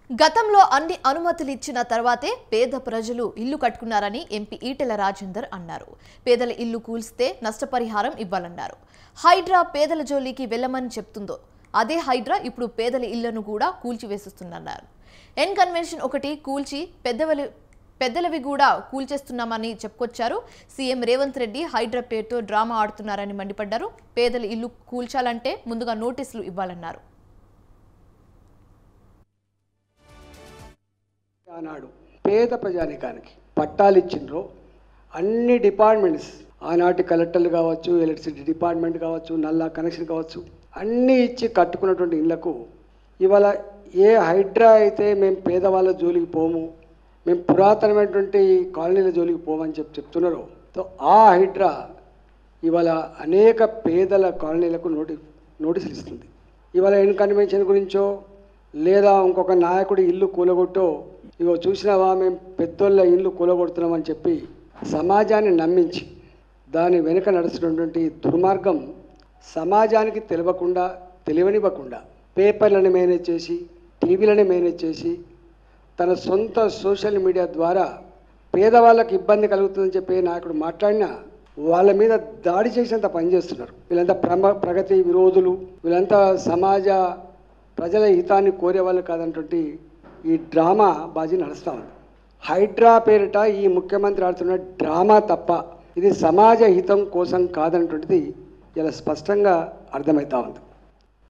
గతంలో అన్ని అనుమతులు ఇచ్చిన తర్వాతే పేద ప్రజలు ఇల్లు కట్టుకున్నారని ఎంపీ ఈటెల రాజేందర్ అన్నారు పేదల ఇల్లు కూల్స్తే నష్టపరిహారం ఇవ్వాలన్నారు హైడ్రా పేదల జోలికి వెళ్ళమని చెప్తుందో అదే హైడ్రా ఇప్పుడు పేదల ఇళ్లను కూడా కూల్చివేసిస్తుందన్నారు ఎన్ కన్వెన్షన్ ఒకటి కూల్చి పెద్దవలి పెద్దలవి కూడా కూల్చేస్తున్నామని చెప్పుకొచ్చారు సీఎం రేవంత్ రెడ్డి హైడ్రా పేరుతో డ్రామా ఆడుతున్నారని మండిపడ్డారు పేదల ఇల్లు కూల్చాలంటే ముందుగా నోటీసులు ఇవ్వాలన్నారు ఆనాడు పేద ప్రజానికానికి పట్టాలు ఇచ్చిండ్రో అన్ని డిపార్ట్మెంట్స్ ఆనాటి కలెక్టర్లు కావచ్చు ఎలక్ట్రిసిటీ డిపార్ట్మెంట్ కావచ్చు నల్లా కనెక్షన్ కావచ్చు అన్నీ ఇచ్చి కట్టుకున్నటువంటి ఇళ్లకు ఇవాళ ఏ హైడ్రా అయితే మేము పేదవాళ్ళ జోలికి పోము మేము పురాతనమైనటువంటి కాలనీల జోలికి పోమని చెప్పి చెప్తున్నారో తో ఆ హైడ్రా ఇవాళ అనేక పేదల కాలనీలకు నోటి నోటీసులు ఇస్తుంది ఇవాళ ఎన్ కన్వెన్షన్ గురించో లేదా ఇంకొక నాయకుడి ఇల్లు కూలగొట్టో ఇగో చూసినావా మేము పెద్దోళ్ళ ఇల్లు కూలగొడుతున్నామని చెప్పి సమాజాన్ని నమ్మించి దాని వెనుక నడుస్తున్నటువంటి దుర్మార్గం సమాజానికి తెలియకుండా తెలియనివ్వకుండా పేపర్లను మేనేజ్ చేసి టీవీలను మేనేజ్ చేసి తన సొంత సోషల్ మీడియా ద్వారా పేదవాళ్ళకి ఇబ్బంది కలుగుతుందని చెప్పి నాయకుడు మాట్లాడినా వాళ్ళ మీద దాడి చేసినంత పనిచేస్తున్నారు వీళ్ళంతా ప్రమ ప్రగతి విరోధులు వీళ్ళంతా సమాజ ప్రజల హితాన్ని కోరే వాళ్ళు కాదన్నటువంటి ఈ డ్రామా బాజీ నడుస్తూ ఉంది హైడ్రా పేరిట ఈ ముఖ్యమంత్రి ఆడుతున్న డ్రామా తప్ప ఇది సమాజ హితం కోసం కాదన్నటువంటిది ఇలా స్పష్టంగా అర్థమవుతా ఉంది